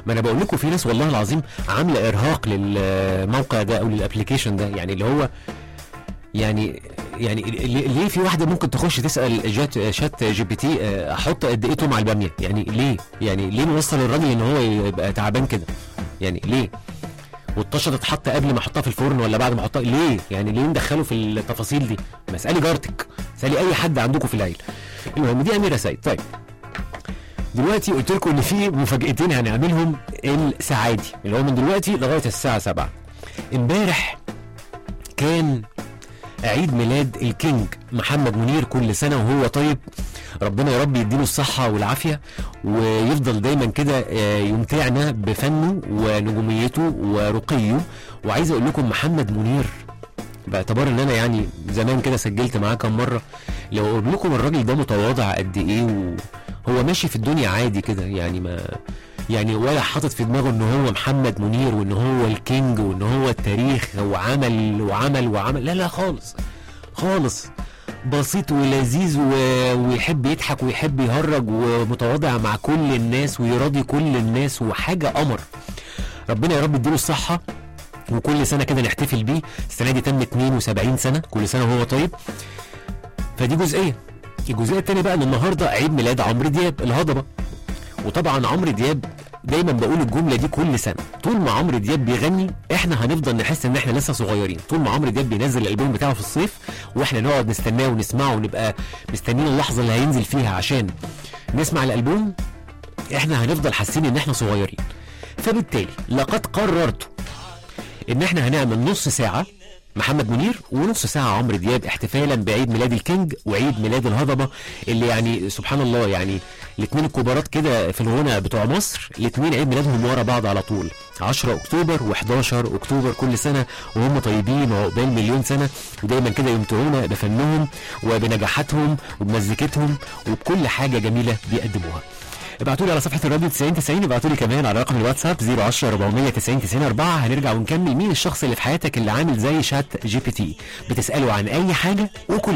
ما انا بقول لكم في ناس والله العظيم عامله ارهاق للموقع ده او للابلكيشن ده يعني اللي هو يعني يعني ليه ليه في واحده ممكن تخش تسال جات شات جي بي تي آه، احط قد ايه توم على الباميه يعني ليه يعني ليه نوصل الراجل ان هو يبقى تعبان كده يعني ليه والطشه تتحط قبل ما احطها في الفرن ولا بعد ما احطها ليه يعني ليه ندخله في التفاصيل دي ما اسالي جارتك اسالي اي حد عندكم في العيله المهم دي اميره سيد طيب دلوقتي قلت لكم ان في مفاجاتين هنعملهم الساعه دي اللي هو من دلوقتي لغايه الساعه 7 امبارح كان عيد ميلاد الكينج محمد منير كل سنه وهو طيب ربنا يا رب يديله الصحه والعافيه ويفضل دايما كده آه، يمتعنا بفنه ونجوميته ورقيه وعايز اقول لكم محمد منير باعتبار ان انا يعني زمان كده سجلت معاه كام مره لو اقول لكم الراجل ده متواضع قد ايه وهو ماشي في الدنيا عادي كده يعني ما يعني ولا حاطط في دماغه ان هو محمد منير وان هو الكينج وان هو التاريخ وعمل وعمل وعمل لا لا خالص خالص بسيط ولذيذ و... ويحب يضحك ويحب يهرج ومتواضع مع كل الناس ويراضي كل الناس وحاجه قمر ربنا يا رب يديله الصحه وكل سنه كده نحتفل بيه السنه دي تم 72 سنه كل سنه وهو طيب فدي جزئيه الجزئيه الثانيه بقى ان النهارده عيد ميلاد عمرو دياب الهضبه وطبعا عمرو دياب دايما بقول الجمله دي كل سنه طول ما عمرو دياب بيغني احنا هنفضل نحس ان احنا لسه صغيرين طول ما عمرو دياب بينزل الالبوم بتاعه في الصيف واحنا نقعد نستناه ونسمعه ونبقى مستنيين اللحظه اللي هينزل فيها عشان نسمع الالبوم احنا هنفضل حاسين ان احنا صغيرين فبالتالي لقد قررت ان احنا هنعمل نص ساعه محمد منير ونص ساعة عمرو دياب احتفالا بعيد ميلاد الكينج وعيد ميلاد الهضبة اللي يعني سبحان الله يعني الاثنين الكبارات كده في الغنى بتوع مصر الاثنين عيد ميلادهم ورا بعض على طول 10 اكتوبر و11 اكتوبر كل سنة وهم طيبين وعقبال مليون سنة ودايما كده يمتعونا بفنهم وبنجاحاتهم وبمزيكتهم وبكل حاجة جميلة بيقدموها ابعتوا لي على صفحه الراديو 90 90 ابعتوا لي كمان على رقم الواتساب 010 490 90 4 هنرجع ونكمل مين الشخص اللي في حياتك اللي عامل زي شات جي بي تي بتساله عن اي حاجه وكل